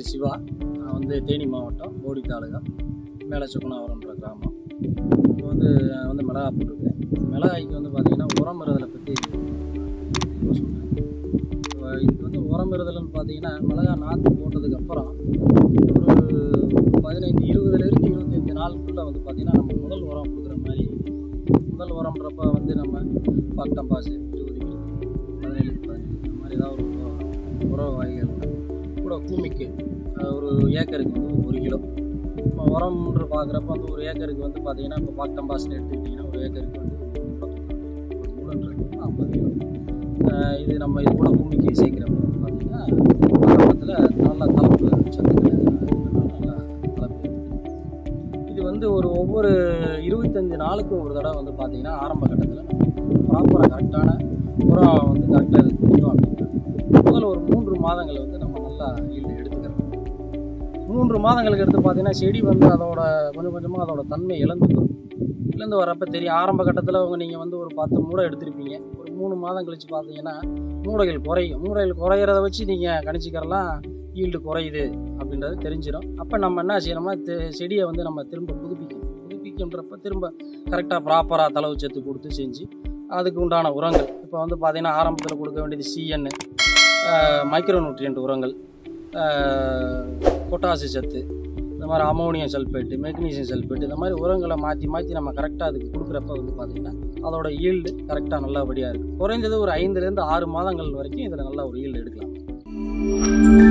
சிவா நான் வந்து தேனி மாவட்டம் போடி தாலுகா மேலச்சக்குனாவரம்ன்ற கிராமம் இப்போ வந்து நான் வந்து மிளகா போட்டிருக்கேன் மிளகாய்க்கு வந்து பார்த்திங்கன்னா உரம் இருதலை பற்றி சொல்கிறேன் இப்போ இதுக்கு வந்து உரம் இருதல்னு பார்த்தீங்கன்னா மிளகா நாற்று போட்டதுக்கப்புறம் ஒரு பதினைந்து இருபதுலேருந்து இருபத்தஞ்சி நாளுக்குள்ளே வந்து பார்த்திங்கன்னா நம்ம முதல் உரம் கொடுக்குற மாதிரி முதல் உரம்ன்றப்ப வந்து நம்ம பாக்டம் பாசு இருபது கிலோ பதினேழு பதினேழு இந்த மாதிரி ஏதாவது ஒரு உரம் உர வகைகள் கூட கூமிக்கு அஹ், ஒரு ஏக்கருக்கு வந்து ஒரு கிலோ இப்போ உரம்ன்ற பார்க்குறப்ப வந்து ஒரு ஏக்கருக்கு வந்து பார்த்தீங்கன்னா இப்போ பாக்டம் பாஸ்னு எடுத்துக்கிட்டிங்கன்னா ஒரு ஏக்கருக்கு வந்து ஒரு மூணுன்றது வந்து ஐம்பது கிலோ அஹ், இது நம்ம இது கூட கூமிக்கு சேர்க்குறப்ப வந்து பார்த்தீங்கன்னா ஆரம்பத்தில் நல்ல கலப்பு சத்துக்கள் இருக்கிறதுனால நல்லா கலப்பு இது வந்து ஒரு ஒவ்வொரு இருபத்தஞ்சு நாளுக்கும் ஒரு தடவை வந்து பார்த்தீங்கன்னா ஆரம்ப கட்டத்தில் ப்ராப்பராக கரெக்டான உரம் வந்து கரெக்டாக இது கொடுத்தோம் அப்படின்னா முதல்ல ஒரு மூன்று மாதங்கள் வந்து நம்ம நல்லா ஈல்டு எடுத்துக்கிறோம் மூன்று மாதங்களுக்கு எடுத்து பார்த்தீங்கன்னா செடி வந்து அதோட கொஞ்சம் கொஞ்சமாக அதோட தன்மை இழந்துக்கும் இழந்து வரப்போ தெரியும் ஆரம்ப கட்டத்தில் அவங்க நீங்கள் வந்து ஒரு பத்து மூடை எடுத்திருப்பீங்க ஒரு மூணு மாதம் கழித்து பார்த்தீங்கன்னா மூடைகள் குறையும் மூடைகள் குறையிறத வச்சு நீங்கள் கணிச்சிக்கிறலாம் ஈல்டு குறையுது அப்படின்றது தெரிஞ்சிடும் அப்போ நம்ம என்ன செய்யணும்னா தெ- செடியை வந்து நம்ம திரும்ப புதுப்பிக்கணும் புதுப்பிக்கின்றப்ப திரும்ப கரெக்டாக ப்ராப்பராக தளவு சத்து கொடுத்து செஞ்சு அதுக்கு உண்டான உரங்கள் இப்போ வந்து பார்த்தீங்கன்னா ஆரம்பத்தில் கொடுக்க வேண்டியது சிஎன் மைக்ரோ நியூட்ரியன்ட் உரங்கள் பொட்டாசி சத்து இந்த மாதிரி அமோனியம் சல்ஃபேட்டு மெக்னீசியம் சல்ஃபேட் இந்த மாதிரி உரங்களை மாற்றி மாற்றி நம்ம கரெக்டாக அதுக்கு கொடுக்குறப்ப வந்து பார்த்திங்கன்னா அதோட ஈல்டு கரெக்டாக நல்லபடியாக இருக்குது குறைந்தது ஒரு ஐந்துலேருந்து ஆறு மாதங்கள் வரைக்கும் இதில் நல்ல ஒரு ஈல்டு எடுக்கலாம்